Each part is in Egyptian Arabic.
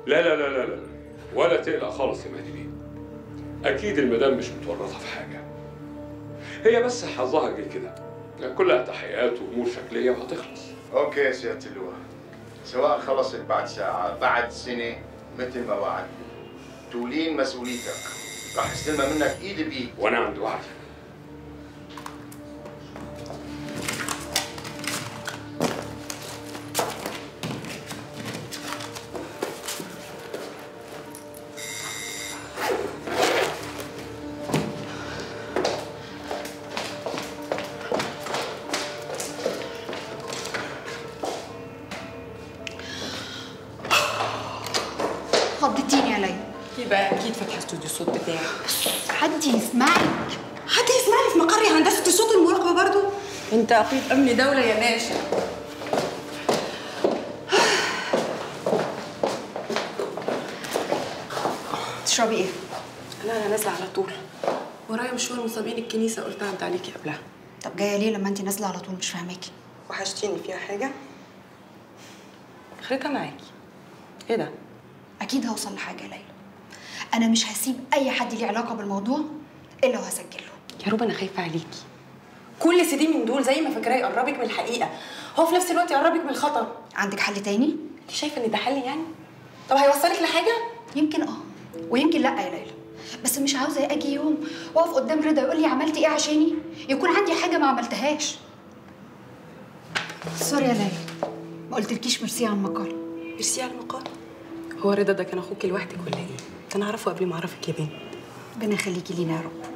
لا لا لا لا لا ولا تقلق خالص يا مهدي بيه اكيد المدام مش متورطه في حاجه هي بس حظها جه كده يعني كلها تحقيقات وامور شكليه وهتخلص اوكي يا سياده اللواء سواء خلصت بعد ساعه بعد سنه مثل ما وعدت تولين مسؤوليتك راح استلمها منك ايد بايد وانا عند وعدي خضتيني يا ليلى يبقى اكيد فاتحه استوديو الصوت بتاعي حد يسمعك حد يسمعني في مقري هندسه الصوت المراقبه برضو انت عقيد امن دوله يا باشا تشربي ايه؟ لا انا نازله على طول ورايا مشوار مصابين الكنيسه قلت اعدي عليكي قبلها طب جايه ليه لما انت نازله على طول مش فاهماكي وحشتيني فيها حاجه اخرتها معاكي ايه ده اكيد هوصل لحاجه يا ليلى انا مش هسيب اي حد ليه علاقه بالموضوع الا وهسجل له يا روب انا خايفه عليكي كل سي دي من دول زي ما فاكراه يقربك من الحقيقه هو في نفس الوقت يقربك من الخطر عندك حل تاني انت شايفه ان ده حل يعني طب هيوصلك لحاجه يمكن اه ويمكن لا يا ليلى بس مش عاوزه اجي يوم واقف قدام رضا يقول لي عملتي ايه عشاني يكون عندي حاجه ما عملتهاش سوري يا ليلى ما قلتلكيش ميرسي على المقال ميرسي على المقال هو رضا ده كان اخوك لوحدك ولا ايه كان اعرفه قبل ما اعرفك يا بنت ربنا يخليكي لينا يا رب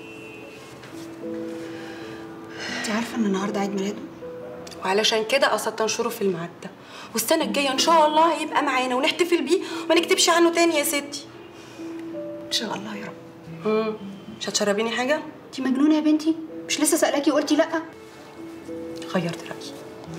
انت عارفه ان النهارده عيد ميلاده وعلشان كده قصدت انشره في الميعاد ده والسنه الجايه ان شاء الله هيبقى معانا ونحتفل بيه وما نكتبش عنه تاني يا ستي ان شاء الله يا رب امم مش هتشربيني حاجه انت مجنونه يا بنتي مش لسه سألاكي وقلتي لا غيرت رايي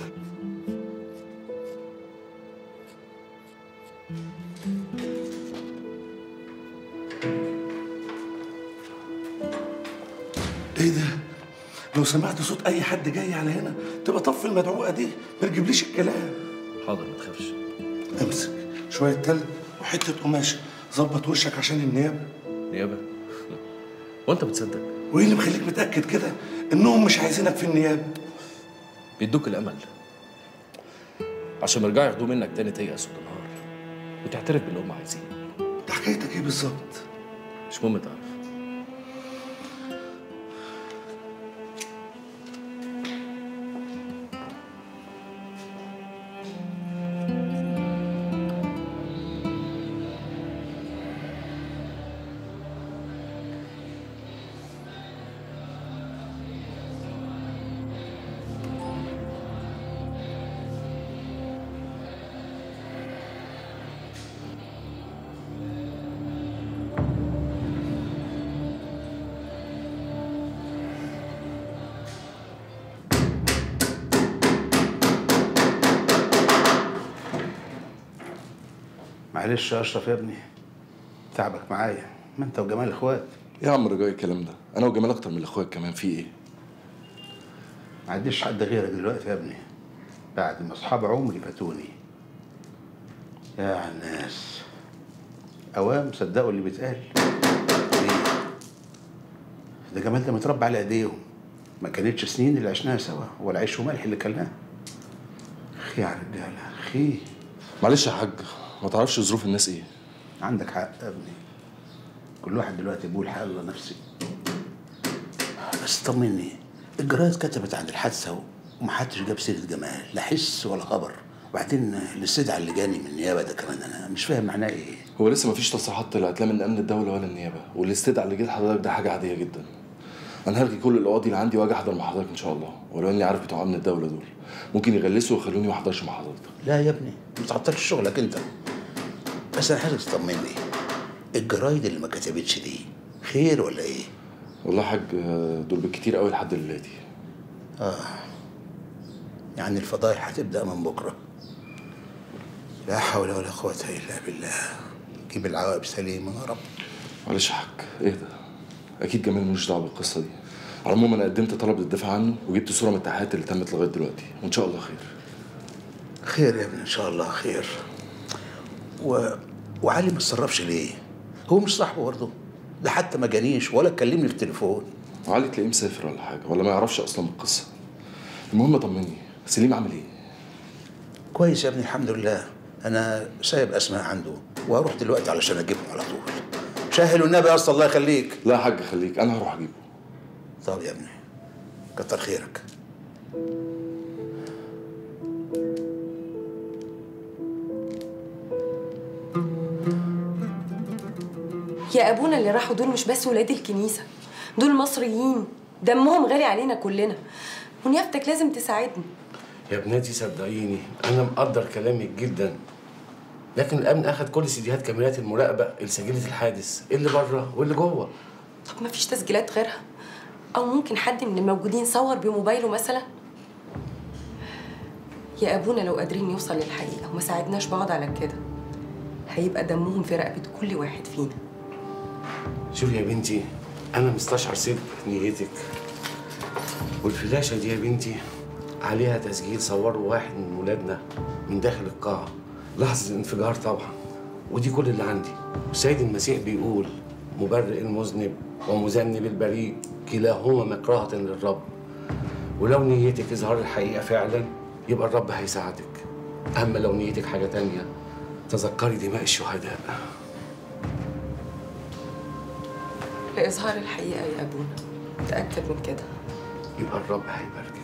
ايه ده؟ لو سمعت صوت اي حد جاي على هنا تبقى طفي المدعوقه دي ما تجيبليش الكلام حاضر ما تخافش امسك شويه تلج وحته قماشه ظبط وشك عشان النيابه نيابه وانت بتصدق وايه اللي مخليك متاكد كده انهم مش عايزينك في النيابه بيدوك الامل عشان يرجعوا ياخدوه منك تاني تيأس وتنهار وتعترف باللي هم عايزينه ده حكايتك ايه بالظبط مش مهم تعرف معلش يا اشرف يا ابني تعبك معايا ما انت وجمال اخوات يا عم رجاء الكلام ده انا وجمال اكتر من اخويا كمان في ايه ما عنديش حد غيرك دلوقتي يا ابني بعد ما اصحاب عمري فاتوني يا الناس اوام صدقوا اللي بيتقال ليه ده جمال ده متربى على ايديهم ما كانتش سنين اللي عشناها سوا ولا عيش وملح اللي كلناه اخي يا رجاله اخي معلش يا حاج ما تعرفش ظروف الناس ايه عندك حق يا ابني كل واحد دلوقتي بيقول حق الله نفسي بس طمني الجرايد كتبت عن الحادثه ومحدش جاب سيره جمال لا حس ولا خبر وبعدين الاستدعاء اللي جاني من النيابه ده كمان انا مش فاهم معناه ايه هو لسه ما فيش تصريحات طلعت لا من امن الدوله ولا النيابه والاستدعاء اللي جه لحضرتك ده حاجه عاديه جدا انا هلغي كل القواضي اللي عندي واجي احضر مع حضرتك ان شاء الله ولو اني عارف بتوع امن الدوله دول ممكن يغلسوا ويخلوني ما احضرش مع حضرتك لا يا ابني ما تعطلش شغلك انت بس انا عايزك تطمني الجرايد اللي ما كتبتش دي خير ولا ايه؟ والله يا حاج آه، دول بالكتير قوي لحد الليلة اه يعني الفضايح هتبدا من بكره لا حول ولا قوه الا بالله جيب العواقب سليمه يا رب معلش يا حاج اهدى اكيد جمال ملوش دعوه بالقصه دي على العموم انا قدمت طلب للدفاع عنه وجبت صوره من التحقيقات اللي تمت لغايه دلوقتي وان شاء الله خير خير يا ابني ان شاء الله خير و وعلي ما اتصرفش ليه هو مش صاحبه برضه ده حتى ما جانيش ولا كلمني في التليفون علي تلاقيه مسافر ولا حاجه ولا ما يعرفش اصلا القصه المهم طمني سليم عامل ايه كويس يا ابني الحمد لله انا سايب اسماء عنده وهروح دلوقتي علشان اجيبهم على طول شاهل والنبي يا اسطى الله يخليك لا يا حاج خليك انا هروح اجيبه طب يا ابني كتر خيرك يا ابونا اللي راحوا دول مش بس ولاد الكنيسه دول مصريين دمهم غالي علينا كلنا ونيافتك لازم تساعدني يا بناتي صدقيني انا مقدر كلامك جدا لكن الامن اخذ كل سيديهات كاميرات المراقبه لسجله الحادث اللي بره واللي جوه طب ما فيش تسجيلات غيرها او ممكن حد من الموجودين صور بموبايله مثلا يا ابونا لو قادرين نوصل للحقيقه وما ساعدناش بعض على كده هيبقى دمهم في رقبه كل واحد فينا شوفي يا بنتي انا مستشعر صدق نيتك والفلاشه دي يا بنتي عليها تسجيل صوره واحد من ولادنا من داخل القاعه لحظه الانفجار طبعا ودي كل اللي عندي والسيد المسيح بيقول مبرئ المذنب ومذنب البريء كلاهما مكرهة للرب ولو نيتك إظهار الحقيقة فعلا يبقى الرب هيساعدك أما لو نيتك حاجة تانية تذكري دماء الشهداء لإظهار الحقيقة يا أبونا تأكد من كده يبقى الرب هيباركك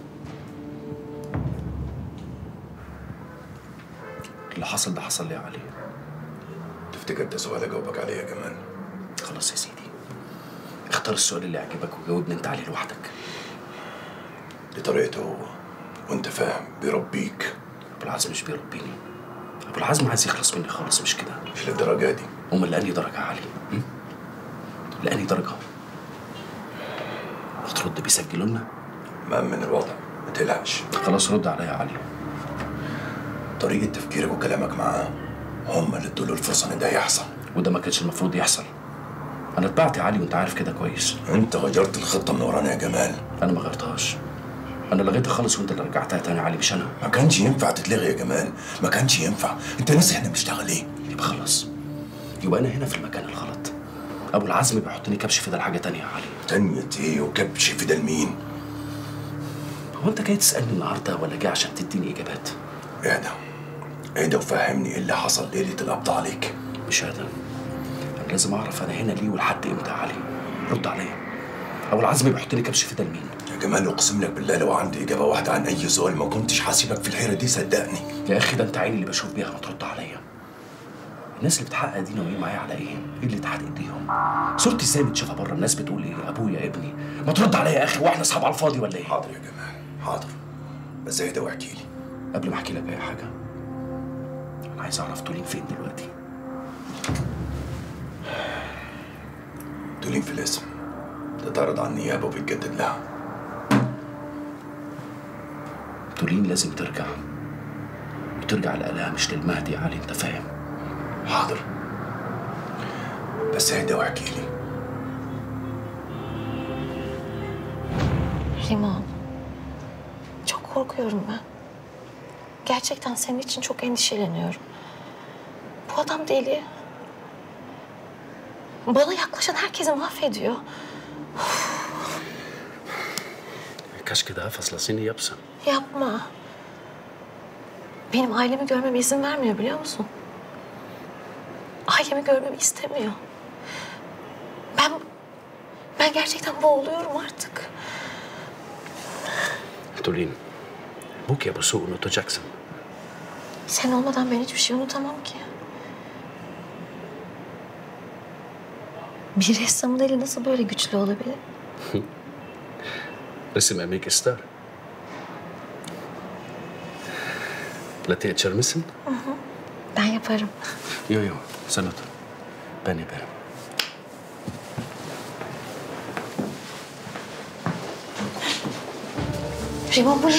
اللي حصل ده حصل لي يا علي تفتكر ده سؤال اجاوبك عليه يا جمال خلاص يا سيدي اختار السؤال اللي يعجبك وجاوبني انت عليه لوحدك دي طريقته هو وانت فاهم بيربيك ابو العزم مش بيربيني ابو العزم عايز يخلص مني خالص مش كده مش للدرجه دي امال لاني درجه يا علي م? لاني درجه هترد بيسجلوا لنا مأمن الوضع ما تقلقش خلاص رد عليا يا علي طريقه تفكيرك وكلامك معاه هم اللي ادوا له الفرصه ان ده يحصل وده ما كانش المفروض يحصل انا اتبعت يا علي وانت عارف كده كويس انت غيرت الخطه من ورانا يا جمال انا ما غيرتهاش انا لغيتها خالص وانت اللي رجعتها تاني يا علي مش انا ما كانش ينفع تتلغي يا جمال ما كانش ينفع انت ناسي احنا بنشتغل ايه يبقى خلاص يبقى انا هنا في المكان الغلط ابو العزم بيحطني كبش في ده حاجه تانية يا علي تانية ايه وكبش في ده لمين هو انت جاي تسالني النهارده ولا جاي عشان تديني اجابات اهدى اهدى وفهمني ايه اللي حصل ليله القبض عليك مش هذا انا لازم اعرف انا هنا ليه ولحد امتى يا علي رد عليا ابو العزم بيحطني كبش في ده لمين يا جمال اقسم لك بالله لو عندي اجابه واحده عن اي سؤال ما كنتش حاسبك في الحيره دي صدقني يا اخي ده انت عيني اللي بشوف بيها ما ترد عليا الناس اللي بتحقق دي ناويين معايا على ايه؟ ايه اللي تحت ايديهم؟ صورتي ازاي متشافه بره الناس بتقول ايه؟ ابويا ابني ما ترد عليا يا اخي واحنا اصحاب على الفاضي ولا ايه؟ حاضر يا جمال حاضر بس اهدى واحكي لي قبل ما احكي لك اي حاجه انا عايز اعرف تولين فين دلوقتي تولين في الاسم تتعرض على النيابه وبيتجدد لها تولين لازم ترجع وترجع لآلهة مش للمهدي يا علي انت فاهم حاضر بس اهدى واحكي لي Liman. Çok korkuyorum ben. Gerçekten senin için çok endişeleniyorum. Bu adam deli. Bana yaklaşan herkesi mahvediyor. كشك ده فصلصيني يابسه Yapma. Benim ailemi görmeme izin vermiyor biliyor musun? Ailemi görmemi istemiyor. Ben ben gerçekten boğuluyorum artık. تولين ابوك يا ابو سوق unutacaksın Sen olmadan ben hiçbir şey unutamam ki. Bir ressamın eli nasıl böyle güçlü olabilir? resim emek ister لا تقدر misin? Ben yaparım. Yo yo sen otur. Ben yaparım. Riman bu ne?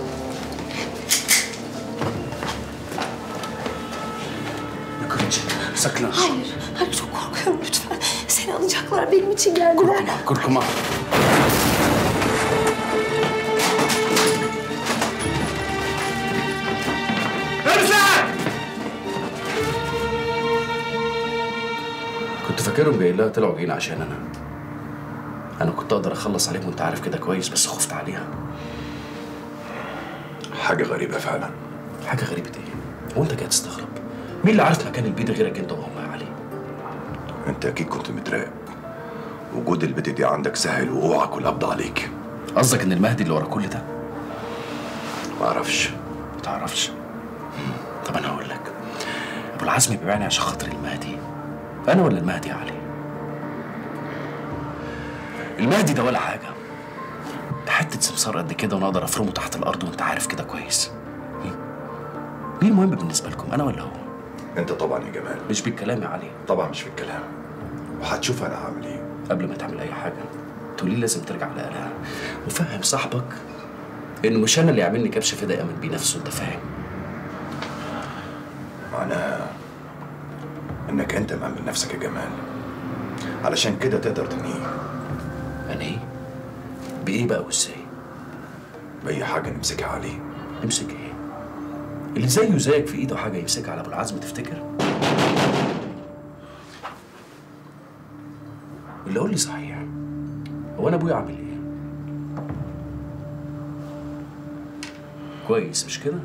Yukarı çık. Sakın. Hayır. Hayır çok korkuyorum lütfen. Seni alacaklar benim için geldiler. Korkma. كنت فاكرهم جايين لها طلعوا جايين عشان انا انا كنت اقدر اخلص عليهم وانت عارف كده كويس بس خفت عليها حاجة غريبة فعلا حاجه غريبه ايه هو انت جاي تستغرب مين اللي عارف مكان البيت غيرك انت وهم يا علي انت اكيد كنت متراقب وجود البت دي عندك سهل وقوعك والقبض عليك قصدك ان المهدي اللي ورا كل ده ما اعرفش ما تعرفش طب انا هقول لك ابو العزم بيبيعني عشان خاطر المهدي انا ولا المهدي يا علي المهدي ده ولا حاجه ده حته سمسار قد كده وانا اقدر افرمه تحت الارض وانت عارف كده كويس مين؟ مين المهم بالنسبه لكم انا ولا هو انت طبعا يا جمال مش بالكلام يا علي طبعا مش في الكلام وهتشوف انا هعمل ايه قبل ما تعمل اي حاجه تقولي لازم ترجع لقلها وفهم صاحبك انه مش انا اللي يعملني كبش فدا يامن بيه نفسه انت فاهم معناها انك انت مأمن نفسك يا جمال علشان كده تقدر تنهيه يعني ايه بايه بقى وازاي بأي حاجة نمسكها عليه امسك ايه اللي زيه زيك في ايده حاجه يمسكها على ابو العزم تفتكر اللي قول لي صحيح هو انا ابويا عامل ايه كويس مش كده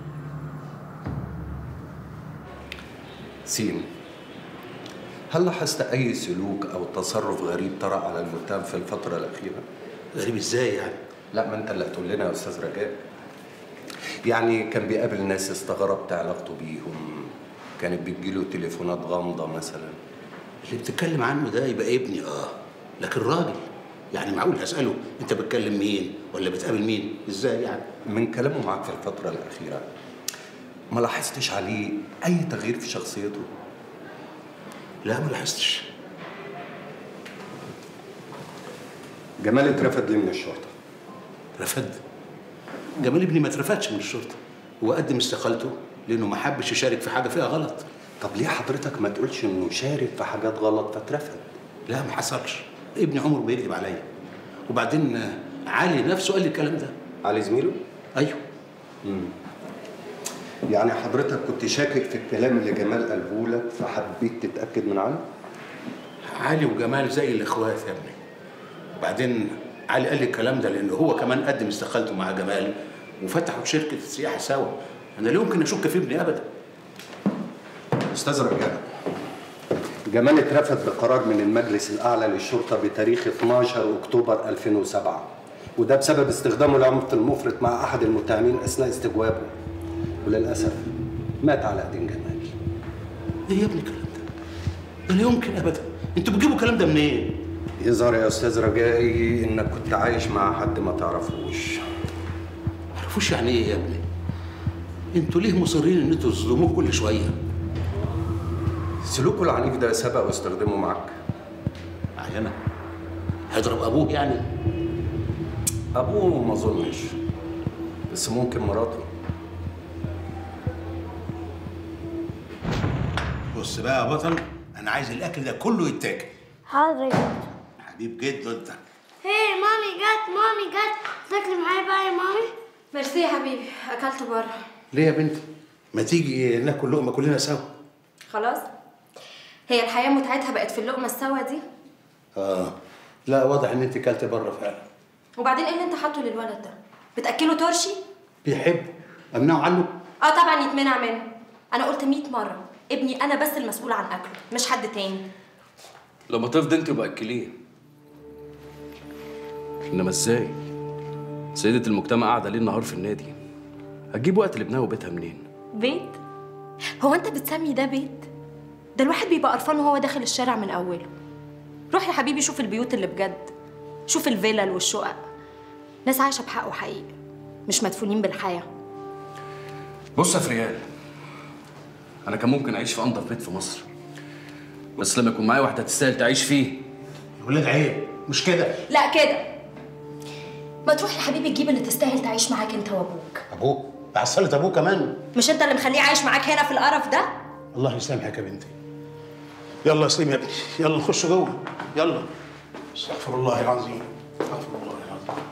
سين هل لاحظت أي سلوك أو تصرف غريب طرأ على المتهم في الفترة الأخيرة؟ غريب ازاي يعني؟ لا ما أنت اللي هتقول لنا يا أستاذ رجاء. يعني كان بيقابل ناس استغربت علاقته بيهم، كانت بتجيله تليفونات غامضة مثلا. اللي بتتكلم عنه ده يبقى ابني اه لكن راجل يعني معقول هسأله انت بتكلم مين ولا بتقابل مين ازاي يعني من كلامه معاك في الفترة الأخيرة ما لاحظتش عليه أي تغيير في شخصيته؟ لا ما لاحظتش جمال اترفد ليه من الشرطة؟ رفد جمال ابني ما اترفدش من الشرطه هو قدم استقالته لانه ما حبش يشارك في حاجه فيها غلط طب ليه حضرتك ما تقولش إنه شارك في حاجات غلط فاترفد؟ لا ما حصلش ابني عمره ما يكذب عليا وبعدين آه، علي نفسه قال لي الكلام ده علي زميله؟ ايوه يعني حضرتك كنت شاكك في الكلام اللي جمال قاله لك فحبيت تتأكد من علي؟ علي وجمال زي الاخوات يا ابني وبعدين علي قال لي الكلام ده لانه هو كمان قدم استقالته مع جمال وفتحوا شركه السياحه سوا انا لا يمكن اشك في ابني ابدا أستاذ رجاء جمال اترفد بقرار من المجلس الأعلى للشرطة بتاريخ 12 أكتوبر 2007 وده بسبب استخدامه لعنف المفرط مع أحد المتهمين أثناء استجوابه وللأسف مات على أيدين جمال ايه يا ابني الكلام ده؟ ده لا يمكن ابدا انتوا بتجيبوا الكلام ده منين؟ يظهر يا أستاذ رجائي إنك كنت عايش مع حد ما تعرفوش ما تعرفوش يعني ايه يا ابني؟ انتوا ليه مصرين ان انتوا تظلموه كل شويه؟ سلوكه العنيف ده سبق واستخدمه معاك معايا هيضرب ابوه يعني؟ أبوه ما أظنش بس ممكن مراته بص بقى يا بطل انا عايز الاكل ده كله يتاكل حاضر يا جد حبيب جدا انت هي مامي جت مامي جت تاكلي معايا بقى يا مامي ميرسي يا حبيبي اكلت بره ليه يا بنتي؟ ما تيجي ناكل لقمه كلنا سوا خلاص هي الحياه متعتها بقت في اللقمه السوا دي اه لا واضح ان انت كلت بره فعلا وبعدين ايه اللي انت حاطه للولد ده بتاكله ترشي بيحب امنعه عنه اه طبعا يتمنع منه انا قلت 100 مره ابني انا بس المسؤول عن اكله مش حد تاني لما تفضى انت يبقى اكليه انما ازاي سيدة المجتمع قاعدة ليل نهار في النادي هتجيب وقت لابنها وبيتها منين؟ بيت هو انت بتسمي ده بيت ده الواحد بيبقى قرفان وهو داخل الشارع من اوله روح يا حبيبي شوف البيوت اللي بجد شوف الفلل والشقق ناس عايشه بحق وحقيقي مش مدفونين بالحياه بص يا فريال انا كان ممكن اعيش في انضف بيت في مصر بس لما يكون معايا واحده تستاهل تعيش فيه يا ولاد عيب مش كده لا كده ما تروح يا حبيبي تجيب اللي تستاهل تعيش معاك انت وابوك ابوه بعصلت ابوه كمان مش انت اللي مخليه عايش معاك هنا في القرف ده الله يسامحك يا بنتي يلا يا سليم يا ابني يلا نخش جوه يلا استغفر الله العظيم استغفر الله العظيم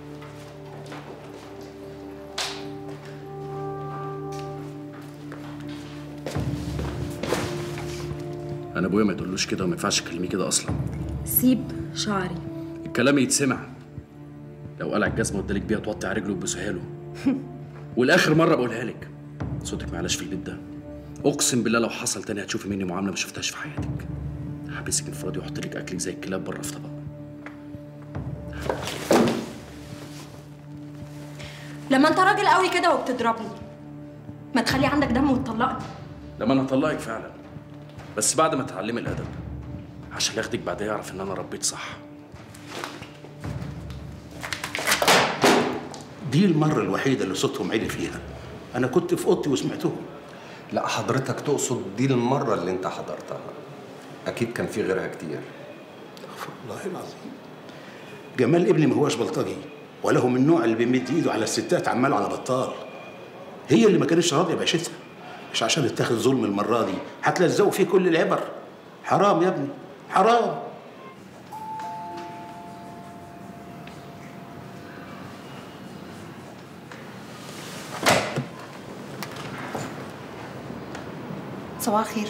انا ابويا ما تقولوش كده وما ينفعش تكلميه كده اصلا سيب شعري الكلام يتسمع لو قلع الجزمه وادالك بيها توطي على رجله وتبوسها له والاخر مره بقولها لك صوتك معلاش في البيت ده اقسم بالله لو حصل تاني هتشوفي مني معامله ما شفتهاش في حياتك هحبسك انفرادي واحط لك اكلك زي الكلاب بره في طبق لما انت راجل قوي كده وبتضربني ما تخلي عندك دم وتطلقني لما انا هطلقك فعلا بس بعد ما تتعلمي الادب عشان ياخدك بعدها يعرف ان انا ربيت صح دي المرة الوحيدة اللي صوتهم عالي فيها أنا كنت في أوضتي وسمعتهم لا حضرتك تقصد دي المرة اللي انت حضرتها اكيد كان في غيرها كتير استغفر الله العظيم جمال ابني ما هوش بلطجي ولا هو من النوع اللي بيمد ايده على الستات عمال على بطال هي اللي ما كانتش راضيه بعيشتها مش عشان اتاخد ظلم المره دي هتلزقوا فيه كل العبر حرام يا ابني حرام صباح الخير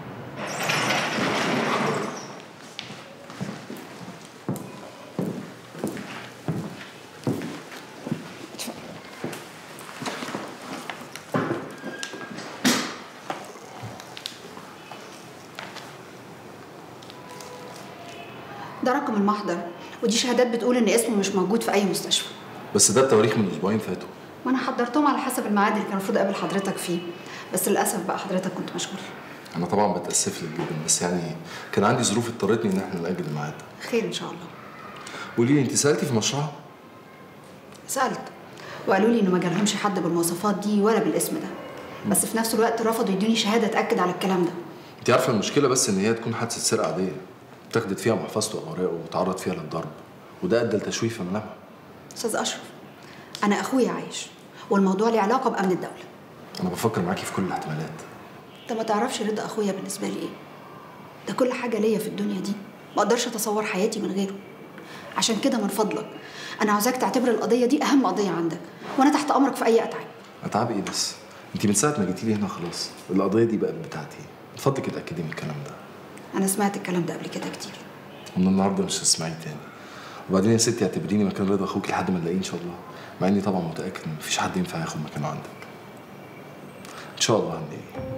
ده رقم المحضر ودي شهادات بتقول ان اسمه مش موجود في اي مستشفى بس ده التواريخ من اسبوعين فاتوا وانا حضرتهم على حسب الميعاد اللي كان المفروض اقابل حضرتك فيه بس للاسف بقى حضرتك كنت مشغول انا طبعا بتاسف لك جدا بس يعني كان عندي ظروف اضطرتني ان احنا ناجل الميعاد خير ان شاء الله قولي لي انت سالتي في مشروع سالت وقالوا لي انه ما جالهمش حد بالمواصفات دي ولا بالاسم ده بس في نفس الوقت رفضوا يدوني شهاده تاكد على الكلام ده انت عارفه المشكله بس ان هي تكون حادثه سرقه عاديه اتاخدت فيها محفظته واوراقه وتعرض فيها للضرب وده ادى لتشويه في ملامحه استاذ اشرف انا اخويا عايش والموضوع له علاقه بامن الدوله انا بفكر معاكي في كل الاحتمالات انت ما تعرفش رضا اخويا بالنسبه لي ايه ده كل حاجه ليا في الدنيا دي ما اقدرش اتصور حياتي من غيره عشان كده من فضلك انا عاوزاك تعتبر القضيه دي اهم قضيه عندك وانا تحت امرك في اي اتعاب اتعب ايه بس انت من ساعه ما جيتي لي هنا خلاص القضيه دي بقت بتاعتي من فضلك اتاكدي من الكلام ده انا سمعت الكلام ده قبل كده كتير ومن النهارده مش هتسمعيه تاني وبعدين يا ستي اعتبريني مكان رضا اخوك لحد ما نلاقيه ان شاء الله مع اني طبعا متاكد ان مفيش حد ينفع ياخد مكانه عندك ان شاء الله هنلاقيه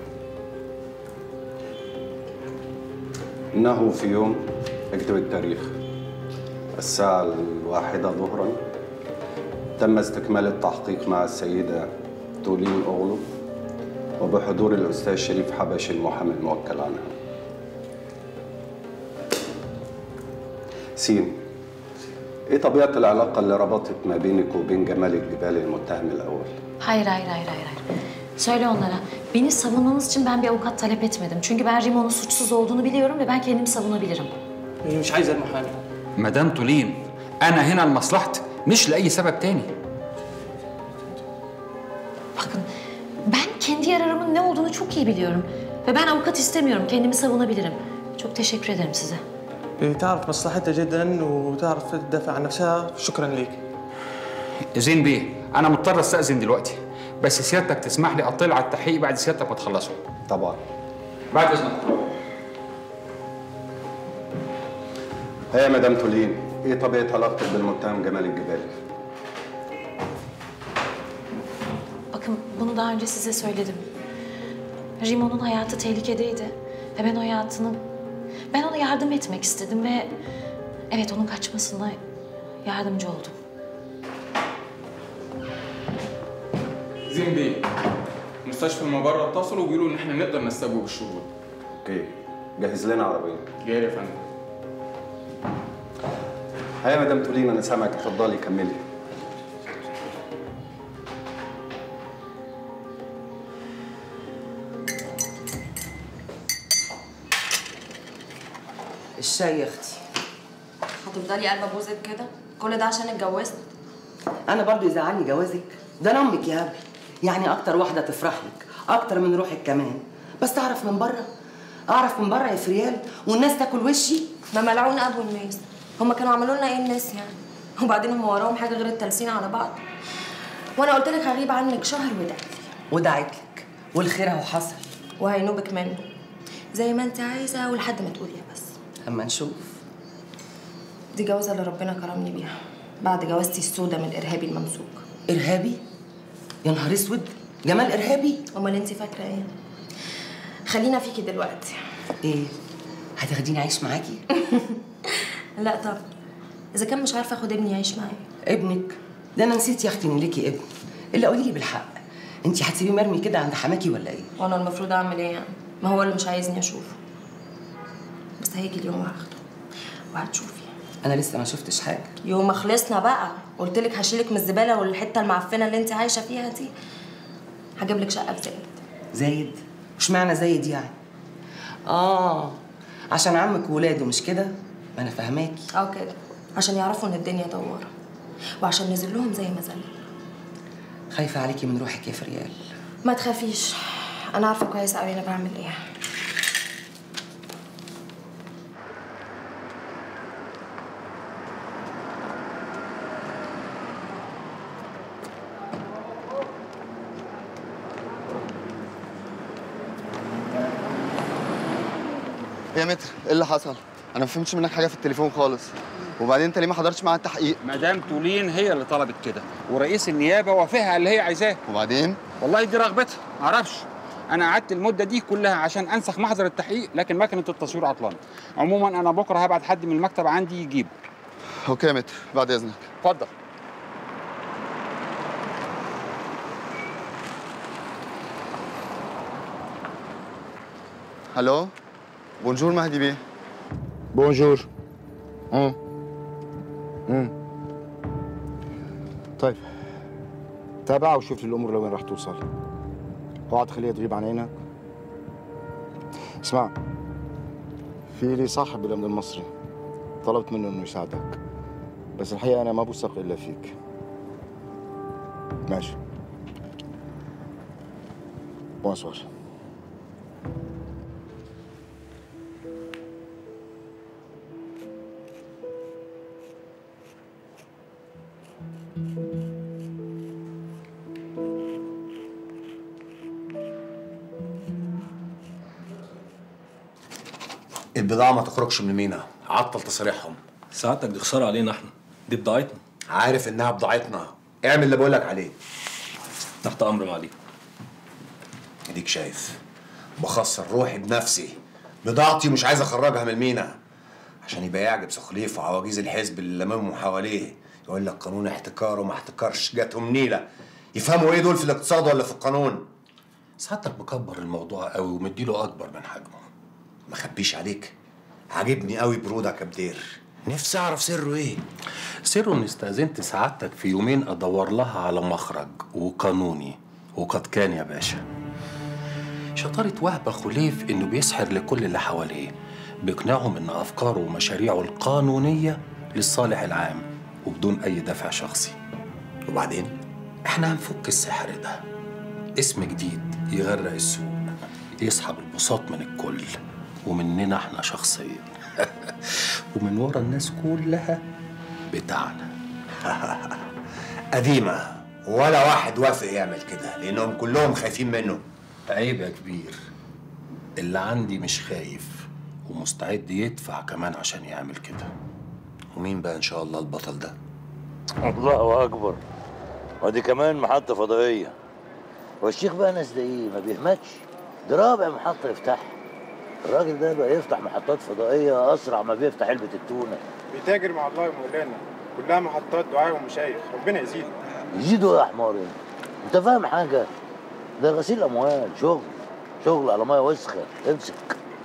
إنه في يوم اكتب التاريخ الساعة الواحدة ظهرا تم استكمال التحقيق مع السيدة تولين أغلو وبحضور الأستاذ شريف حبشي المحامي الموكل عنها سين إيه طبيعة العلاقة اللي ربطت ما بينك وبين جمال الجبال المتهم الأول؟ Hayır, hayır, hayır, hayır. hayır. Söyle onlara. Beni savunmanız için ben bir avukat talep etmedim. Çünkü ben Rimo'nun suçsuz olduğunu biliyorum ve ben kendimi savunabilirim. مش عايزه المحامي مدام تولين انا هنا لمصلحتك مش لاي سبب تاني Bakın, ben kendi yararımın ne olduğunu çok iyi biliyorum. Ve ben avukat istemiyorum, kendimi savunabilirim. Çok teşekkür ederim size. تعرف مصلحتها جدا وتعرف تدافع عن نفسها شكرا ليك زين بيه انا مضطر استاذن دلوقتي بس سيادتك تسمح لي اطلع على التحقيق بعد سيادتك ما تخلصوا طبعا بعد اذنك هي مدام تولين إيه طبيعة علاقتك بالمتهم جمال الجبالي؟ Bakın, bunu daha önce size söyledim. Rimo'nun hayatı tehlikedeydi. Ve ben o hayatını... Ben ona yardım etmek istedim ve... Evet, onun kaçmasına yardımcı oldum. زين بيه مستشفى المبرة اتصلوا وبيقولوا ان احنا نقدر نستجوب الشهود اوكي جهز لنا عربية جاي يا فندم هيا مدام تولين أنا سامعك اتفضلي كملي الشاي يا اختي هتفضلي قلبه بوزك كده كل ده عشان اتجوزت انا برضو يزعلني جوازك ده انا امك يا هبل يعني اكتر واحده تفرح لك اكتر من روحك كمان بس تعرف من بره اعرف من بره يا فريال والناس تاكل وشي ما ملعون ابو الناس هما كانوا عملوا لنا ايه الناس يعني وبعدين هم وراهم حاجه غير التلسين على بعض وانا قلت لك هغيب عنك شهر ودعت لي ودعت لك والخير اهو حصل وهينوبك منه زي ما انت عايزه ولحد ما تقولي بس اما نشوف دي جوازه اللي ربنا كرمني بيها بعد جوازتي السودة من الارهابي الممسوك ارهابي يا نهار اسود جمال ارهابي امال انت فاكره ايه خلينا فيكي دلوقتي ايه هتاخديني عايش معاكي لا طب اذا كان مش عارفه اخد ابني يعيش معايا ابنك ده انا نسيت يا اختي ان ليكي ابن اللي قولي لي بالحق انت هتسيبيه مرمي كده عند حماكي ولا ايه وانا المفروض اعمل ايه يعني ما هو اللي مش عايزني اشوفه بس هيجي اليوم وهاخده وهتشوفي انا لسه ما شفتش حاجه يوم ما خلصنا بقى قلت لك هشيلك من الزباله والحته المعفنه اللي انت عايشه فيها دي هجيب لك شقه في زايد زايد مش معنى زايد يعني اه عشان عمك وولاده مش كده ما انا فاهماكي اه كده عشان يعرفوا ان الدنيا دواره وعشان نزل لهم زي ما زل خايفه عليكي من روحك يا فريال ما تخافيش انا عارفه كويس قوي انا بعمل ايه يا متر ايه اللي حصل؟ انا ما فهمتش منك حاجه في التليفون خالص وبعدين انت ليه ما حضرتش معاها التحقيق؟ مدام تولين هي اللي طلبت كده ورئيس النيابه وافقها على اللي هي عايزاه وبعدين؟ والله دي رغبتها معرفش انا قعدت المده دي كلها عشان انسخ محضر التحقيق لكن مكنه التصوير عطلانه عموما انا بكره هبعت حد من المكتب عندي يجيبه اوكي يا متر بعد اذنك اتفضل الو بونجور مهدي بيه بونجور امم امم طيب تابع وشوف لي الامور لوين راح توصل اوعى تخليها تغيب عن عينك اسمع في لي صاحب بالامن المصري طلبت منه انه يساعدك بس الحقيقه انا ما بوثق الا فيك ماشي بونسوار البضاعة ما تخرجش من المينا عطل تصاريحهم سعادتك دي خسارة علينا احنا دي بضاعتنا عارف انها بضاعتنا اعمل اللي بقولك عليه تحت امر معالي اديك شايف بخسر روحي بنفسي بضاعتي مش عايز اخرجها من المينا عشان يبقى يعجب سخليف وعواجيز الحزب اللي لممهم حواليه يقول لك قانون احتكار وما احتكرش جاتهم نيله يفهموا ايه دول في الاقتصاد ولا في القانون سعادتك مكبر الموضوع قوي ومديله اكبر من حجمه ما خبيش عليك عاجبني قوي برودك يا بدير نفسي اعرف سره ايه سره اني استاذنت سعادتك في يومين ادور لها على مخرج وقانوني وقد كان يا باشا شطارة وهبة خليف انه بيسحر لكل اللي حواليه بيقنعهم ان افكاره ومشاريعه القانونية للصالح العام وبدون اي دافع شخصي وبعدين احنا هنفك السحر ده اسم جديد يغرق السوق يسحب البساط من الكل ومننا احنا شخصيا ومن ورا الناس كلها بتاعنا قديمة ولا واحد وافق يعمل كده لأنهم كلهم خايفين منه عيب يا كبير اللي عندي مش خايف ومستعد يدفع كمان عشان يعمل كده ومين بقى إن شاء الله البطل ده؟ الله اكبر ودي كمان محطه فضائيه والشيخ بقى ناس ده ايه ما بيهمتش ده رابع محطه يفتحها الراجل ده بقى يفتح محطات فضائيه اسرع ما بيفتح علبه التونه بيتاجر مع الله يا مولانا كلها محطات دعاء ومشايخ ربنا يزيد يزيدوا يا حمار انت انت فاهم حاجه ده غسيل اموال شغل شغل على ميه وسخه امسك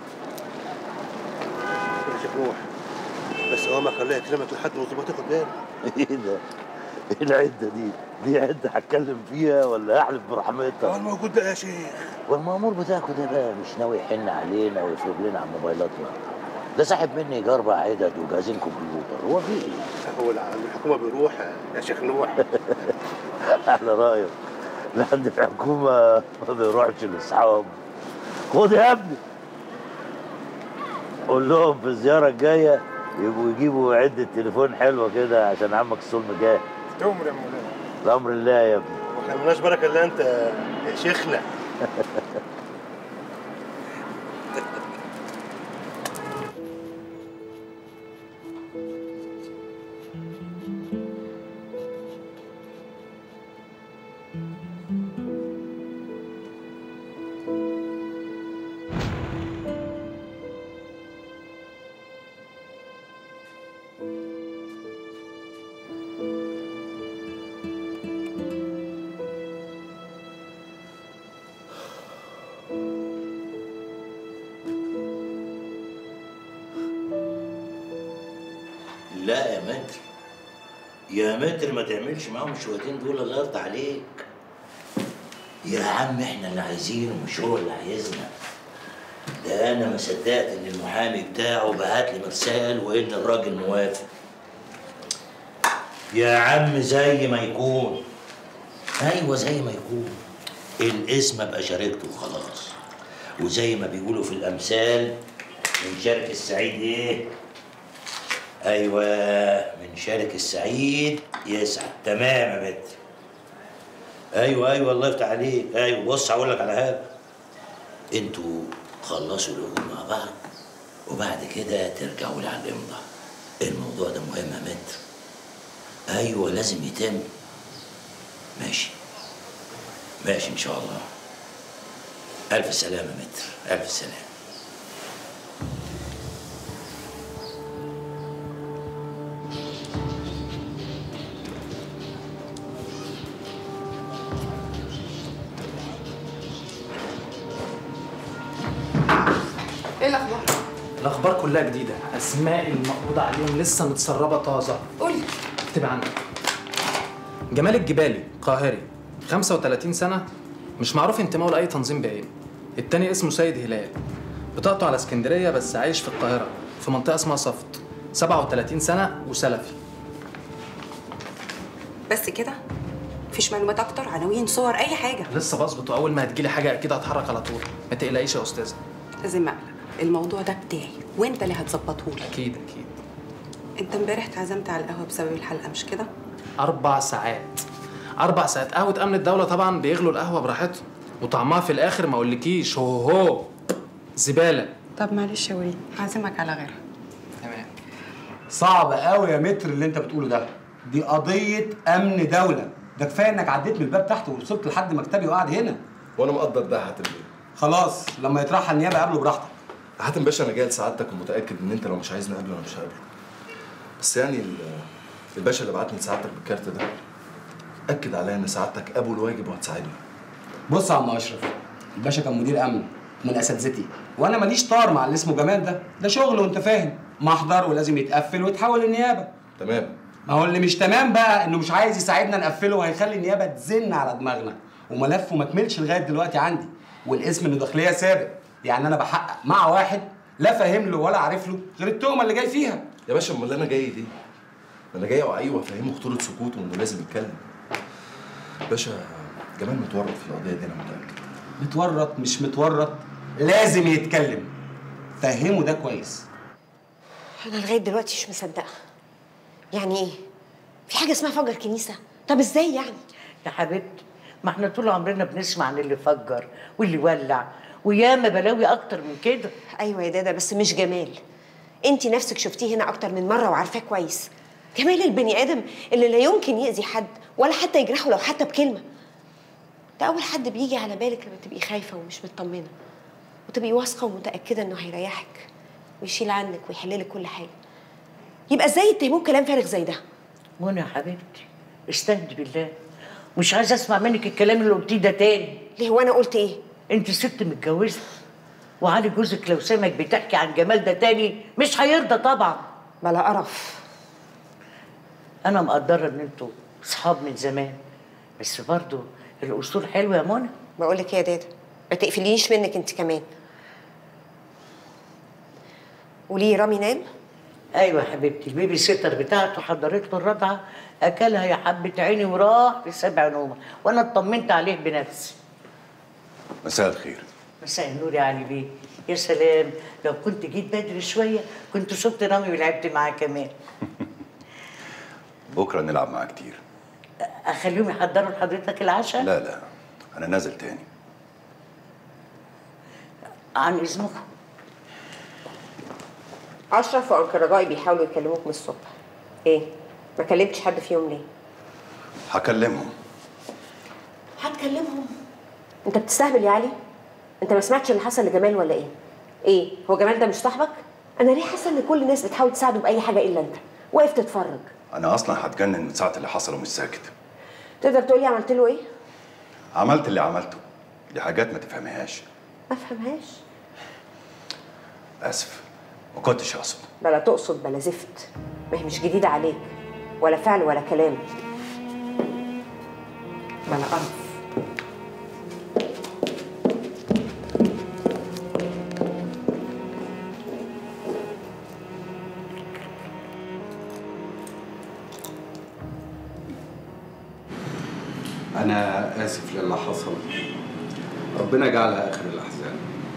امسك روح بس اوامر خليها يكلمك لحد ما الظباط ياخد باله ايه ده ايه العده دي دي عده هتكلم فيها ولا احلف برحمتها الموجود ده يا شيخ والمأمور بتاعكوا ده بقى مش ناوي يحن علينا ويفرض لنا على موبايلاتنا ده ساحب مني يجي اربع عدد وجهازين كمبيوتر هو في ايه؟ هو الحكومه بيروح يا شيخ نوح على رايك لا عند الحكومه ما بيروحش لاصحاب خد يا ابني قول لهم في الزياره الجايه يبقوا يجيبوا عده تليفون حلوه كده عشان عمك الصلم جاي تؤمر يا مولانا الامر الله يا ابني واحنا مالناش بركه الا انت يا شيخنا لا يا متر يا متر ما تعملش معاهم الشويتين دول الله يرضى عليك يا عم احنا اللي عايزينه مش هو اللي عايزنا ده انا ما صدقت ان المحامي بتاعه بعت لي مرسال وان الراجل موافق يا عم زي ما يكون ايوه زي ما يكون الاسم ابقى شاركته وخلاص وزي ما بيقولوا في الامثال من شارك السعيد ايه ايوه من شارك السعيد يسعد تمام يا متر ايوه ايوه الله يفتح عليك ايوه بص هقول لك على حاجه انتوا خلصوا العقود مع بعض وبعد كده ترجعوا لي على الامضاء الموضوع ده مهم يا متر ايوه لازم يتم ماشي ماشي ان شاء الله الف سلامه يا متر الف سلامه ايه الاخبار؟ الاخبار كلها جديده اسماء المقبوض عليهم لسه متسربه طازه قولي اكتب عندك جمال الجبالي قاهري 35 سنه مش معروف انتمائه لاي تنظيم بعينه التاني اسمه سيد هلال بطاقته على اسكندريه بس عايش في القاهره في منطقه اسمها صفت 37 سنه وسلفي بس كده؟ مفيش معلومات اكتر عناوين صور اي حاجه لسه بظبط واول ما هتجيلي حاجه اكيد هتحرك على طول ما تقلقيش يا استاذه لازم اقلق الموضوع ده بتاعي وانت اللي هتظبطه لي اكيد اكيد انت امبارح اتعزمت على القهوه بسبب الحلقه مش كده؟ اربع ساعات اربع ساعات قهوه امن الدوله طبعا بيغلوا القهوه براحتهم وطعمها في الاخر ما اقولكيش هو هو زباله طب معلش يا وليد هعزمك على غيرها تمام صعب قوي يا متر اللي انت بتقوله ده دي قضيه امن دوله ده كفايه انك عديت من الباب تحت ووصلت لحد مكتبي وقاعد هنا وانا مقدر ده يا حاتم بيه خلاص لما يطرحها النيابه قابله براحتك حاتم باشا انا جاي لسعادتك ومتاكد ان انت لو مش عايزني اقابله انا مش هقابله بس يعني ال- الباشا اللي بعتني لسعادتك بالكارت ده اكد عليا ان سعادتك ابو الواجب وهتساعدني بص يا عم اشرف الباشا كان مدير امن من اساتذتي وانا ماليش طار مع اللي اسمه جمال ده ده شغل وانت فاهم محضر ولازم يتقفل ويتحول للنيابه تمام ما هو اللي مش تمام بقى انه مش عايز يساعدنا نقفله وهيخلي النيابه تزن على دماغنا وملفه ما كملش لغايه دلوقتي عندي والاسم انه داخليه سابق يعني انا بحقق مع واحد لا فاهم له ولا عارف له غير التهمه اللي جاي فيها يا باشا امال انا جاي ليه؟ انا جاي اوعيه وافهمه خطوره سكوته وانه لازم يتكلم باشا جمال متورط في القضيه دي انا متاكد متورط مش متورط لازم يتكلم فهمه ده كويس انا لغايه دلوقتي مش مصدقه يعني ايه في حاجه اسمها فجر كنيسه طب ازاي يعني يا حبيبتي ما احنا طول عمرنا بنسمع عن اللي فجر واللي ولع وياما بلاوي اكتر من كده ايوه يا دادا بس مش جمال انت نفسك شفتيه هنا اكتر من مره وعارفاه كويس جمال البني ادم اللي لا يمكن يأذي حد ولا حتى يجرحه لو حتى بكلمه ده اول حد بيجي على بالك لما تبقي خايفه ومش مطمنه وتبقي واثقه ومتاكده انه هيريحك ويشيل عنك ويحل لك كل حاجه يبقى ازاي يتهموه كلام فارغ زي ده منى يا حبيبتي استهدي بالله مش عايزه اسمع منك الكلام اللي قلتيه ده تاني ليه وانا قلت ايه انت ست متجوزه وعلي جوزك لو سمعك بتحكي عن جمال ده تاني مش هيرضى طبعا بلا قرف انا مقدره ان انتوا صحاب من زمان بس برضو الاصول حلوه يا منى بقول لك ايه يا دادا ما تقفليش منك انت كمان وليه رامي نام ايوه يا حبيبتي البيبي سيتر بتاعته حضرت له الرضعه اكلها يا حبه عيني وراح في سبع نومه وانا اطمنت عليه بنفسي مساء الخير مساء النور يا علي بيه يا سلام لو كنت جيت بدري شويه كنت شفت رامي ولعبت معاه كمان بكره نلعب معاه كتير اخليهم يحضروا لحضرتك العشاء لا لا انا نازل تاني عن اذنكم اشرف وانكر رجائي بيحاولوا يكلموك من الصبح ايه ما كلمتش حد فيهم ليه هكلمهم هتكلمهم انت بتستهبل يا علي انت ما سمعتش اللي حصل لجمال ولا ايه ايه هو جمال ده مش صاحبك انا ليه حاسه ان كل الناس بتحاول تساعده باي حاجه الا انت واقف تتفرج انا اصلا هتجنن من ساعه اللي حصل ومش ساكت تقدر تقولي عملت له ايه عملت اللي عملته دي حاجات ما تفهمهاش ما افهمهاش اسف ما كنتش اقصد بلا تقصد بلا زفت ما هي مش جديده عليك ولا فعل ولا كلام بلا قرف أنا آسف للي حصل ربنا يجعلها آخر الأحزان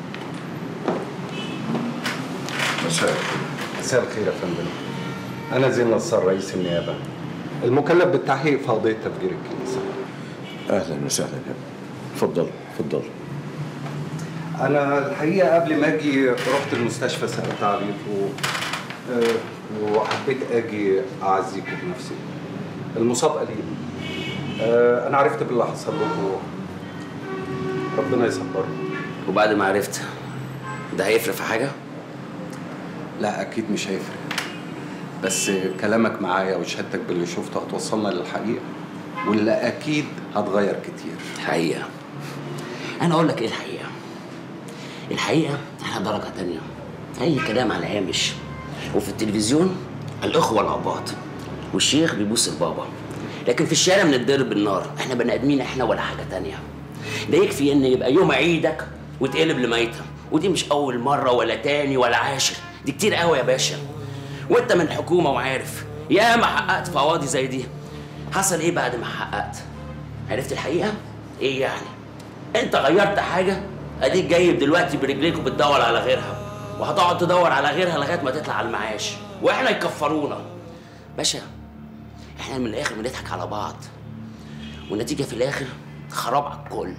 مساء مساء الخير يا فندم أنا زين نصار رئيس النيابة المكلف بالتحقيق في قضية تفجير الكنيسة اهلا وسهلا يا اتفضل اتفضل أنا الحقيقة قبل ما أجي رحت المستشفى سألت عليكم آه، وحبيت أجي أعزيكم بنفسي المصاب قليل آه، أنا عرفت باللي حصل لكم ربنا يصبركم وبعد ما عرفت ده هيفرق في حاجه لا أكيد مش هيفرق بس كلامك معايا وشهادتك باللي شفته هتوصلنا للحقيقة واللي أكيد هتغير كتير حقيقه انا اقول لك ايه الحقيقه الحقيقه احنا درجه تانية اي كلام على هامش وفي التلفزيون الاخوه الاباط والشيخ بيبوس البابا لكن في الشارع بنتضرب بالنار احنا بني ادمين احنا ولا حاجه تانية ده يكفي ان يبقى يوم عيدك وتقلب لميتة ودي مش اول مره ولا تاني ولا عاشر دي كتير قوي يا باشا وانت من الحكومه وعارف يا ما حققت في قواضي زي دي حصل ايه بعد ما حققت عرفت الحقيقه ايه يعني انت غيرت حاجه اديك جايب دلوقتي برجليك وبتدور على غيرها وهتقعد تدور على غيرها لغايه ما تطلع على المعاش واحنا يكفرونا باشا احنا من الاخر بنضحك على بعض والنتيجه في الاخر خراب على الكل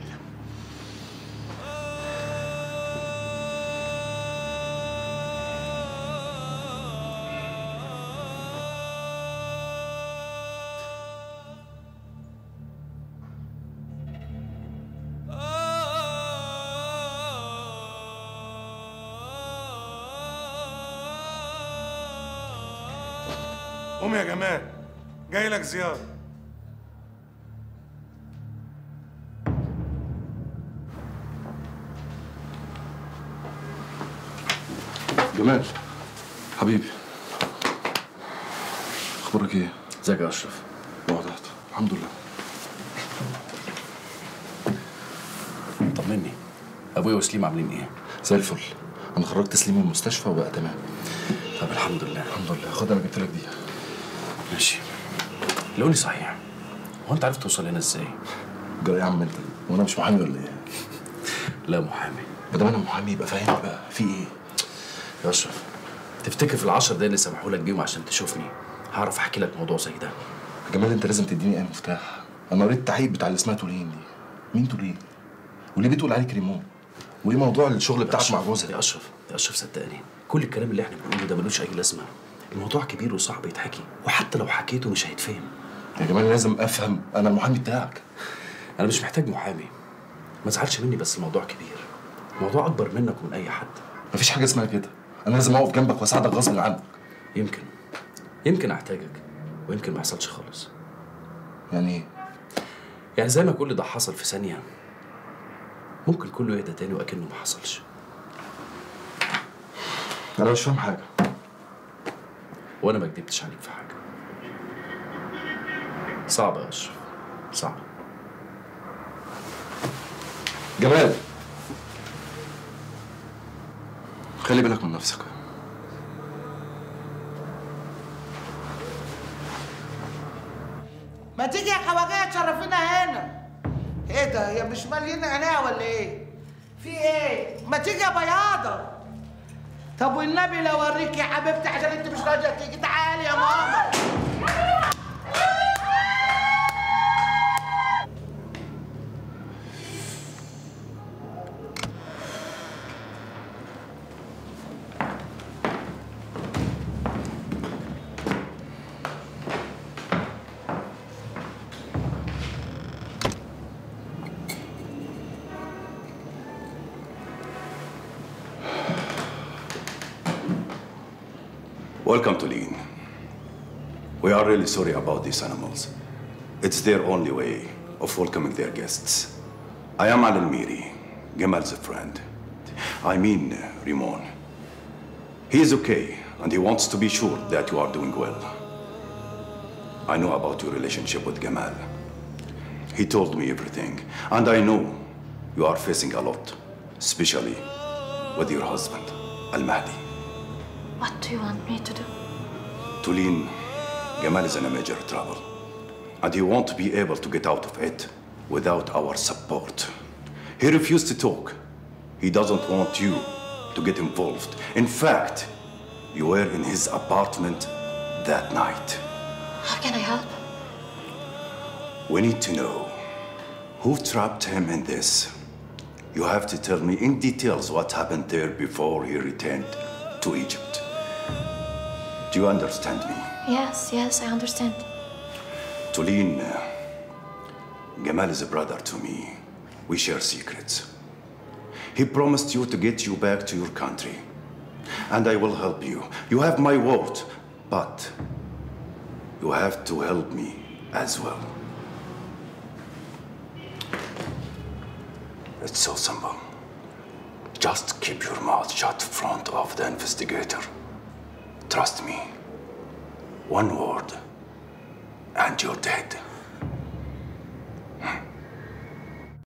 قوم يا جمال جاي لك زيارة جمال حبيبي اخبارك ايه؟ ازيك يا اشرف؟ اقعد اقعد الحمد لله طمني ابويا وسليم عاملين ايه؟ زي الفل انا خرجت سليم من المستشفى وبقى تمام طب الحمد لله الحمد لله خد انا جبت لك دي ماشي لوني صحيح هو انت عرفت توصل هنا ازاي؟ جرى يا عم انت وانا مش محامي ولا ايه؟ لا محامي ما دام انا محامي يبقى فاهمني بقى في ايه؟ يا اشرف تفتكر في العشر دقايق اللي سمحوا لك بيهم عشان تشوفني هعرف احكي لك موضوع زي ده يا جمال انت لازم تديني اي مفتاح انا قريت التحقيق بتاع اللي اسمها تولين دي مين تولين؟ وليه بتقول عليه كريمون؟ وايه موضوع الشغل بتاعك مع جوزك؟ يا اشرف يا اشرف صدقني كل الكلام اللي احنا بنقوله ده ملوش اي لازمه الموضوع كبير وصعب يتحكي وحتى لو حكيته مش هيتفهم يا جمال لازم افهم انا المحامي بتاعك انا مش محتاج محامي ما تزعلش مني بس الموضوع كبير موضوع اكبر منك ومن اي حد مفيش حاجه اسمها كده انا لازم اقف جنبك واساعدك غصب عنك يمكن يمكن احتاجك ويمكن ما يحصلش خالص يعني ايه يعني زي ما كل ده حصل في ثانيه ممكن كله يهدى تاني واكنه ما حصلش انا مش فاهم حاجه وانا ما كدبتش عليك في حاجه صعبه يا اشرف صعبه جمال خلي بالك من نفسك ما تيجي يا خواجه تشرفينا هنا ايه ده هي مش مالين عينيها ولا ايه في ايه؟ ما تيجي يا بياضة طب والنبي لو اوريك يا حبيبتي عشان انت مش راضية تيجي تعالي يا ماما Welcome to Lean. We are really sorry about these animals. It's their only way of welcoming their guests. I am Al Miri, Gamal's friend. I mean, uh, Rimon. He is okay, and he wants to be sure that you are doing well. I know about your relationship with Gamal. He told me everything, and I know you are facing a lot, especially with your husband, Al Mahdi. What do you want me to do? Tulin, Gamal is in a major trouble, and he won't be able to get out of it without our support. He refused to talk. He doesn't want you to get involved. In fact, you were in his apartment that night. How can I help? We need to know who trapped him in this. You have to tell me in details what happened there before he returned to Egypt. Do you understand me? Yes, yes, I understand. Tulin, uh, Gamal is a brother to me. We share secrets. He promised you to get you back to your country. And I will help you. You have my word. But you have to help me as well. It's so simple. Just keep your mouth shut in front of the investigator. Trust me. One word, and you're dead.